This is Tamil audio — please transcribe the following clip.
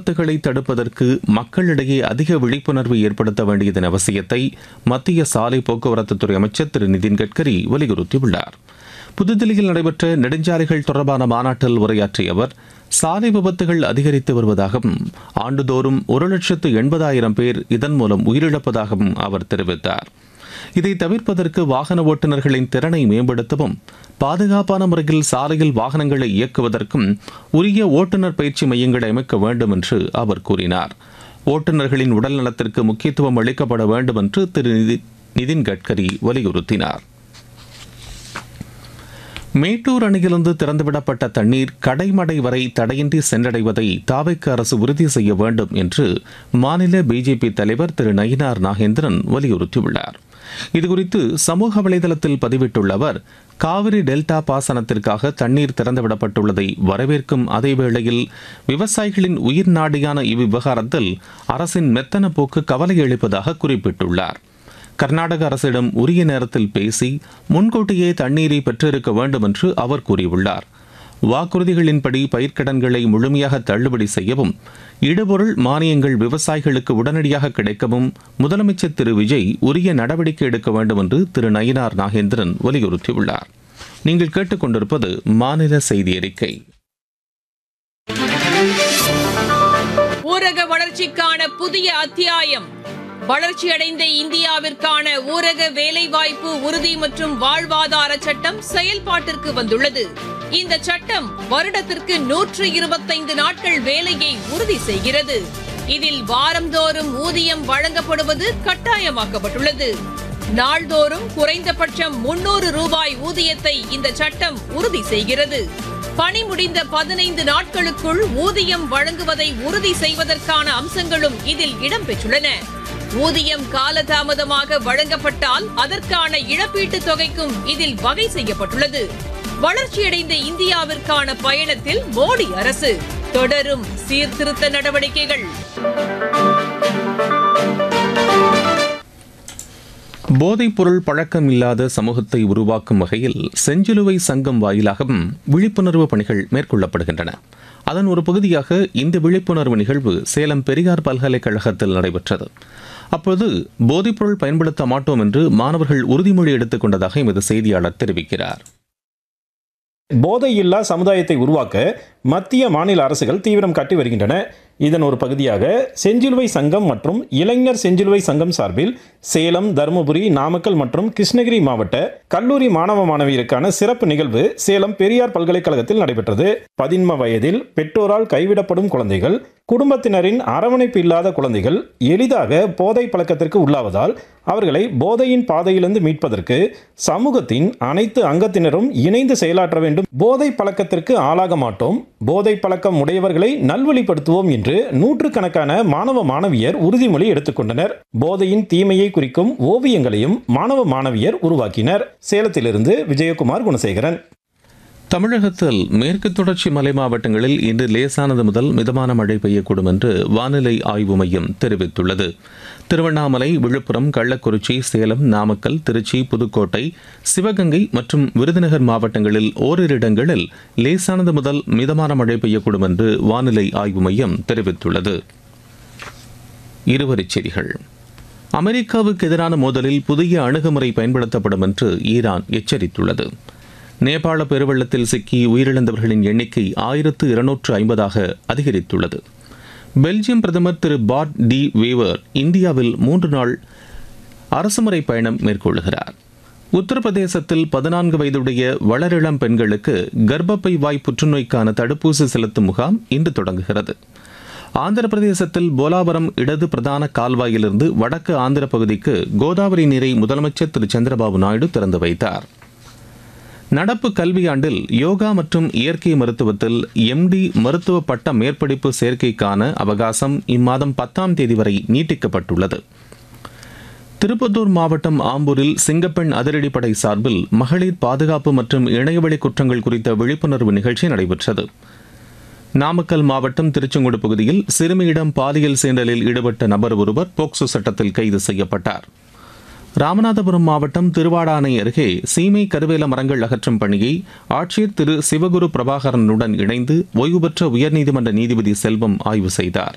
விபத்துகளை தடுப்பதற்கு மக்களிடையே அதிக விழிப்புணர்வு ஏற்படுத்த வேண்டியதன் அவசியத்தை மத்திய சாலை போக்குவரத்துத்துறை அமைச்சர் திரு நிதின் கட்கரி வலியுறுத்தியுள்ளார் புதுதில்லியில் நடைபெற்ற நெடுஞ்சாலைகள் தொடர்பான மாநாட்டில் உரையாற்றிய அவர் சாலை விபத்துகள் அதிகரித்து வருவதாகவும் ஆண்டுதோறும் ஒரு லட்சத்து எண்பதாயிரம் பேர் இதன் மூலம் உயிரிழப்பதாகவும் அவர் தெரிவித்தார் இதை தவிர்ப்பதற்கு வாகன ஓட்டுநர்களின் திறனை மேம்படுத்தவும் பாதுகாப்பான முறையில் சாலையில் வாகனங்களை இயக்குவதற்கும் உரிய ஓட்டுநர் பயிற்சி மையங்களை அமைக்க வேண்டும் என்று அவர் கூறினார் ஓட்டுநர்களின் உடல் நலத்திற்கு முக்கியத்துவம் அளிக்கப்பட வேண்டும் என்று திரு நிதி- நிதின் கட்கரி வலியுறுத்தினார் மேட்டூர் அணையிலிருந்து திறந்துவிடப்பட்ட தண்ணீர் கடைமடை வரை தடையின்றி சென்றடைவதை தாவைக்கு அரசு உறுதி செய்ய வேண்டும் என்று மாநில பிஜேபி தலைவர் திரு நயினார் நாகேந்திரன் வலியுறுத்தியுள்ளார் இதுகுறித்து சமூக வலைதளத்தில் பதிவிட்டுள்ள அவர் காவிரி டெல்டா பாசனத்திற்காக தண்ணீர் திறந்துவிடப்பட்டுள்ளதை வரவேற்கும் அதே வேளையில் விவசாயிகளின் உயிர் நாடியான இவ்விவகாரத்தில் அரசின் மெத்தன போக்கு கவலை அளிப்பதாக குறிப்பிட்டுள்ளார் கர்நாடக அரசிடம் உரிய நேரத்தில் பேசி முன்கூட்டியே தண்ணீரை பெற்றிருக்க வேண்டும் என்று அவர் கூறியுள்ளார் வாக்குறுதிகளின்படி பயிர்க்கடன்களை முழுமையாக தள்ளுபடி செய்யவும் இடுபொருள் மானியங்கள் விவசாயிகளுக்கு உடனடியாக கிடைக்கவும் முதலமைச்சர் திரு விஜய் உரிய நடவடிக்கை எடுக்க வேண்டும் என்று திரு நயினார் நாகேந்திரன் வலியுறுத்தியுள்ளார் நீங்கள் கேட்டுக்கொண்டிருப்பது மாநில செய்தி அறிக்கை ஊரக வளர்ச்சிக்கான புதிய அத்தியாயம் வளர்ச்சியடைந்த இந்தியாவிற்கான ஊரக வேலைவாய்ப்பு உறுதி மற்றும் வாழ்வாதார சட்டம் செயல்பாட்டிற்கு வந்துள்ளது இந்த சட்டம் வருடத்திற்கு நூற்று இருபத்தைந்து நாட்கள் வேலையை உறுதி செய்கிறது இதில் வாரந்தோறும் ஊதியம் வழங்கப்படுவது கட்டாயமாக்கப்பட்டுள்ளது நாள்தோறும் குறைந்தபட்சம் முன்னூறு ரூபாய் ஊதியத்தை இந்த சட்டம் உறுதி செய்கிறது பணி முடிந்த பதினைந்து நாட்களுக்குள் ஊதியம் வழங்குவதை உறுதி செய்வதற்கான அம்சங்களும் இதில் இடம்பெற்றுள்ளன ஊதியம் காலதாமதமாக வழங்கப்பட்டால் அதற்கான இழப்பீட்டுத் தொகைக்கும் இதில் வகை செய்யப்பட்டுள்ளது வளர்ச்சியடைந்த இந்தியாவிற்கான பயணத்தில் மோடி அரசு தொடரும் சீர்திருத்த நடவடிக்கைகள் போதைப்பொருள் பழக்கம் இல்லாத சமூகத்தை உருவாக்கும் வகையில் செஞ்சிலுவை சங்கம் வாயிலாகவும் விழிப்புணர்வு பணிகள் மேற்கொள்ளப்படுகின்றன அதன் ஒரு பகுதியாக இந்த விழிப்புணர்வு நிகழ்வு சேலம் பெரியார் பல்கலைக்கழகத்தில் நடைபெற்றது அப்போது போதைப்பொருள் பயன்படுத்த மாட்டோம் என்று மாணவர்கள் உறுதிமொழி எடுத்துக் கொண்டதாக எமது செய்தியாளர் தெரிவிக்கிறார் போதையில்லா சமுதாயத்தை உருவாக்க மத்திய மாநில அரசுகள் தீவிரம் காட்டி வருகின்றன இதன் ஒரு பகுதியாக செஞ்சிலுவை சங்கம் மற்றும் இளைஞர் செஞ்சிலுவை சங்கம் சார்பில் சேலம் தருமபுரி நாமக்கல் மற்றும் கிருஷ்ணகிரி மாவட்ட கல்லூரி மாணவ மாணவியருக்கான சிறப்பு நிகழ்வு சேலம் பெரியார் பல்கலைக்கழகத்தில் நடைபெற்றது பதின்ம வயதில் பெற்றோரால் கைவிடப்படும் குழந்தைகள் குடும்பத்தினரின் அரவணைப்பு இல்லாத குழந்தைகள் எளிதாக போதை பழக்கத்திற்கு உள்ளாவதால் அவர்களை போதையின் பாதையிலிருந்து மீட்பதற்கு சமூகத்தின் அனைத்து அங்கத்தினரும் இணைந்து செயலாற்ற வேண்டும் போதை பழக்கத்திற்கு ஆளாக மாட்டோம் போதை பழக்கம் உடையவர்களை நல்வழிப்படுத்துவோம் என்று நூற்றுக்கணக்கான மாணவ மாணவியர் உறுதிமொழி எடுத்துக்கொண்டனர் போதையின் தீமையை குறிக்கும் ஓவியங்களையும் மாணவ மாணவியர் உருவாக்கினர் சேலத்திலிருந்து விஜயகுமார் குணசேகரன் தமிழகத்தில் மேற்கு தொடர்ச்சி மலை மாவட்டங்களில் இன்று லேசானது முதல் மிதமான மழை பெய்யக்கூடும் என்று வானிலை ஆய்வு மையம் தெரிவித்துள்ளது திருவண்ணாமலை விழுப்புரம் கள்ளக்குறிச்சி சேலம் நாமக்கல் திருச்சி புதுக்கோட்டை சிவகங்கை மற்றும் விருதுநகர் மாவட்டங்களில் ஓரிரு இடங்களில் லேசானது முதல் மிதமான மழை பெய்யக்கூடும் என்று வானிலை ஆய்வு மையம் தெரிவித்துள்ளது இருவரிச் செய்திகள் அமெரிக்காவுக்கு எதிரான மோதலில் புதிய அணுகுமுறை பயன்படுத்தப்படும் என்று ஈரான் எச்சரித்துள்ளது நேபாள பெருவெள்ளத்தில் சிக்கி உயிரிழந்தவர்களின் எண்ணிக்கை ஆயிரத்து இருநூற்று ஐம்பதாக அதிகரித்துள்ளது பெல்ஜியம் பிரதமர் திரு பாட் டி வேவர் இந்தியாவில் மூன்று நாள் அரசுமுறை பயணம் மேற்கொள்கிறார் உத்தரப்பிரதேசத்தில் பதினான்கு வயதுடைய வளரிளம் பெண்களுக்கு கர்ப்பப்பை வாய் புற்றுநோய்க்கான தடுப்பூசி செலுத்தும் முகாம் இன்று தொடங்குகிறது ஆந்திர பிரதேசத்தில் போலாவரம் இடது பிரதான கால்வாயிலிருந்து வடக்கு ஆந்திர பகுதிக்கு கோதாவரி நீரை முதலமைச்சர் திரு சந்திரபாபு நாயுடு திறந்து வைத்தார் நடப்பு கல்வியாண்டில் யோகா மற்றும் இயற்கை மருத்துவத்தில் எம்டி மருத்துவ பட்ட மேற்படிப்பு சேர்க்கைக்கான அவகாசம் இம்மாதம் பத்தாம் தேதி வரை நீட்டிக்கப்பட்டுள்ளது திருப்பத்தூர் மாவட்டம் ஆம்பூரில் சிங்கப்பெண் அதிரடிப்படை சார்பில் மகளிர் பாதுகாப்பு மற்றும் இணையவழி குற்றங்கள் குறித்த விழிப்புணர்வு நிகழ்ச்சி நடைபெற்றது நாமக்கல் மாவட்டம் திருச்செங்கோடு பகுதியில் சிறுமியிடம் பாலியல் சீண்டலில் ஈடுபட்ட நபர் ஒருவர் போக்சோ சட்டத்தில் கைது செய்யப்பட்டார் ராமநாதபுரம் மாவட்டம் திருவாடானை அருகே சீமை கருவேல மரங்கள் அகற்றும் பணியை ஆட்சியர் திரு சிவகுரு பிரபாகரனுடன் இணைந்து ஓய்வு பெற்ற உயர்நீதிமன்ற நீதிபதி செல்வம் ஆய்வு செய்தார்